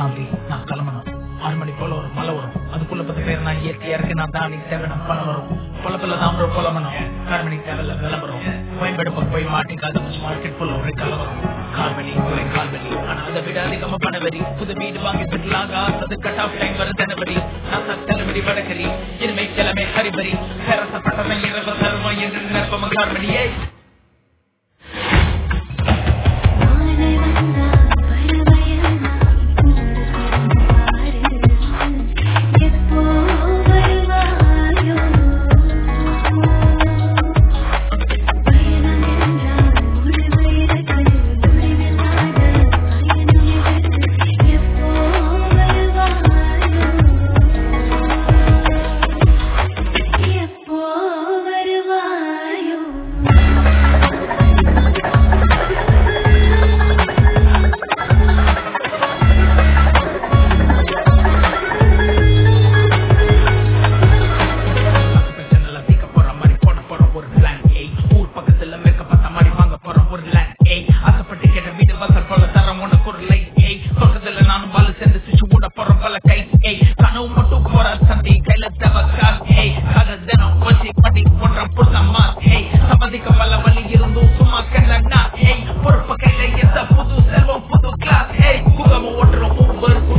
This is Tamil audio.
தாண்டி நான் கிளம்பணும் ஆறு மணி போல ஒரு மழை வரும் அதுக்குள்ள பத்து பேர் நான் இயற்கையா இருக்கு நான் தாண்டி தேவை நம்ம பணம் வரும் பொலப்பில் தான் ஒரு புலமணும் ஆறு மணி தேவையில்ல விளம்பரம் கோயம்பேடு போய் மாட்டிக்காத மார்க்கெட் ஃபுல் ஒரு கலவரம் கால்வெளி ஒரே கால்வெளி ஆனா அதை விட அதிகமா பணவரி புது வீடு வாங்கி செட்டில் ஆகாதது கட் ஆஃப் டைம் வரும் ஜனவரி நான் தலைவரி வடகரி இனிமே கிழமை ஹரிபரி பேரசப்பட்டவன் இரவு தருவோம் என்று நிற்பம் கால்வெளியே மாலை வந்தா பறவையெல்லாம் பாடு எப்போ வருவாயோ பயணம் என்றால் முடிவு இருக்கு முடிவில்லாத பயணம் எதற்கு எப்போ வருவாயோ எப்போ வருவாயோ பிரச்சனை தீக்க போற மாதிரி போட போற ஒரு பிளான் ஏய் ஊர் பக்கத்துல மேற்க பார்த்த மாதிரி வாங்க போற ஒரு லேண்ட் ஏய் ஆசைப்பட்டு கேட்ட வீடு வாசல் போல தரம் உனக்கு ஒரு லைட் ஏய் பக்கத்துல நானும் பாலு சேர்ந்து சுச்சு கூட போற பல கை ஏய் கனவு மட்டும் போற சந்தி கையில தேவை காசு ஏய் கதை தினம் வச்சு படி போன்ற புத்தம்மா ஏய் சம்மதிக்க பல வழி இருந்தும் சும்மா கண்ணா ஏய் பொறுப்பு கையில எந்த புது செல்வம் புது கிளாஸ் ஏய் குகம ஓட்டுறோம் ஊபர்